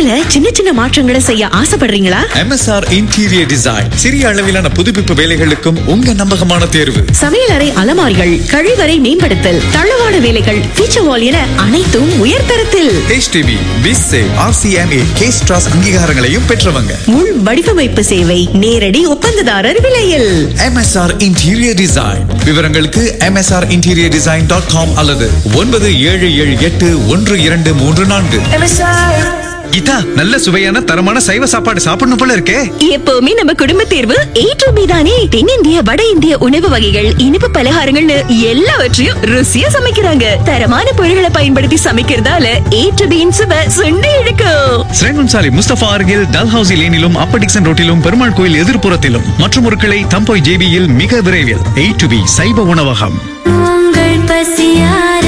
வீட்டுல சின்ன சின்ன மாற்றங்களை செய்ய ஆசைப்படுறீங்களா MSR இன்டீரியர் டிசைன் சிறிய அளவிலான புதுப்பிப்பு வேலைகளுக்கும் உங்க நம்பகமான தேர்வு சமையலறை அலமாரிகள் கழிவறை மேம்படுத்தல் தளவாட வேலைகள் ஃபீச்சர் வால் என அனைத்தும் உயர்தரத்தில் HDB, BISSE, RCMA, case trust அங்கீகாரங்களையும் பெற்றவங்க முள் வடிவமைப்பு சேவை நேரடி ஒப்பந்ததாரர் விலையில் MSR இன்டீரியர் டிசைன் விவரங்களுக்கு MSR interior design dot com அல்லது ஒன்பது ஏழு ஏழு எட்டு ஒன்று இரண்டு மூன்று நான்கு கீதா நல்ல சுவையான தரமான சைவ சாப்பாடு சாப்பிடணும் போல இருக்கே எப்பவுமே நம்ம குடும்ப தேர்வு ஏ டு பி தானே தென்னிந்திய வட இந்திய உணவு வகைகள் இனிப்பு பலகாரங்கள்னு எல்லாவற்றையும் ருசியா சமைக்கிறாங்க தரமான பொருட்களை பயன்படுத்தி சமைக்கிறதால ஏ டு பியின் சுவை சுண்டி இழுக்கும் ஸ்ரேங்குன்சாலி முஸ்தபா அருகில் டல்ஹவுசி லேனிலும் அப்பர் டிக்சன் ரோட்டிலும் பெருமாள் கோயில் எதிர்ப்புறத்திலும் மற்றும் ஒரு கிளை தம்போய் ஜேபியில் மிக விரைவில் எயிட் டு பி சைவ உணவகம் உங்கள் பசியார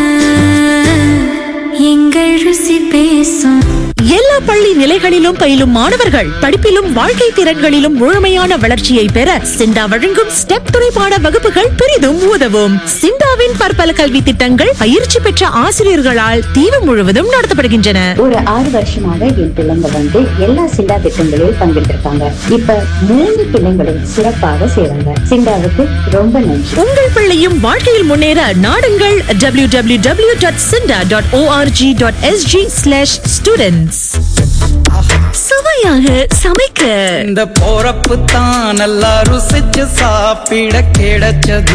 எங்கள் ருசி பேசும் எல்லா பள்ளி நிலைகளிலும் பயிலும் மாணவர்கள் படிப்பிலும் வாழ்க்கை திறன்களிலும் முழுமையான வளர்ச்சியை பெற சிண்டா வழங்கும் ஸ்டெப் துணைப்பாட வகுப்புகள் பெரிதும் உதவும் சிண்டாவின் பற்பல கல்வி திட்டங்கள் பயிற்சி பெற்ற ஆசிரியர்களால் தீவு முழுவதும் நடத்தப்படுகின்றன ஒரு ஆறு வருஷமாக என் பிள்ளைங்க வந்து எல்லா சிண்டா திட்டங்களில் பங்கெடுத்திருக்காங்க இப்ப மூணு பிள்ளைங்களும் சிறப்பாக செய்றாங்க சிண்டாவுக்கு ரொம்ப நன்றி உங்கள் பிள்ளையும் வாழ்க்கையில் முன்னேற நாடுங்கள் W W W dot SINDA dot ORG dot SG slash students சுவையாக சமைக்க இந்த போறப்பு தான் நல்லா ருசிச்சு சாப்பிட கிடைச்சது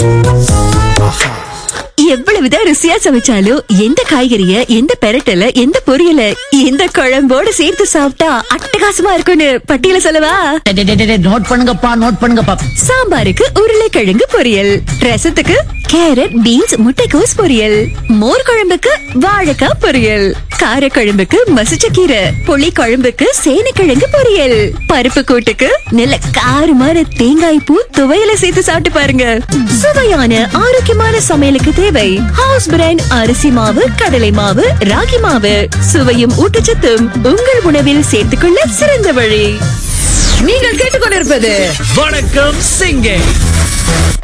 எவ்வளவுதான் ருசியா சமைச்சாலும் எந்த காய்கறிய எந்த பெரட்டல எந்த பொரியல எந்த குழம்போட சேர்த்து சாப்பிட்டா அட்டகாசமா இருக்கும்னு பட்டியல சொல்லவா நோட் பண்ணுங்கப்பா நோட் பண்ணுங்கப்பா சாம்பாருக்கு உருளைக்கிழங்கு பொரியல் ரசத்துக்கு கேரட் பீன்ஸ் முட்டைக்கோஸ் பொரியல் மோர் குழம்புக்கு வாழைக்காய் பொரியல் காரக்குழம்புக்கு மசிச்சக்கீரை புளி குழம்புக்கு சேனைக்கிழங்கு பொரியல் பருப்பு கூட்டுக்கு நல்ல காரமான தேங்காய் பூ துவையில சேர்த்து சாப்பிட்டு பாருங்க சுவையான ஆரோக்கியமான சமையலுக்கு தேவை ஹவுஸ் பிராண்ட் அரிசி மாவு கடலை மாவு ராகி மாவு சுவையும் ஊட்டச்சத்தும் உங்கள் உணவில் சேர்த்துக்கொள்ள சிறந்த வழி நீங்கள் கேட்டுக்கொண்டிருப்பது வணக்கம் சிங்கே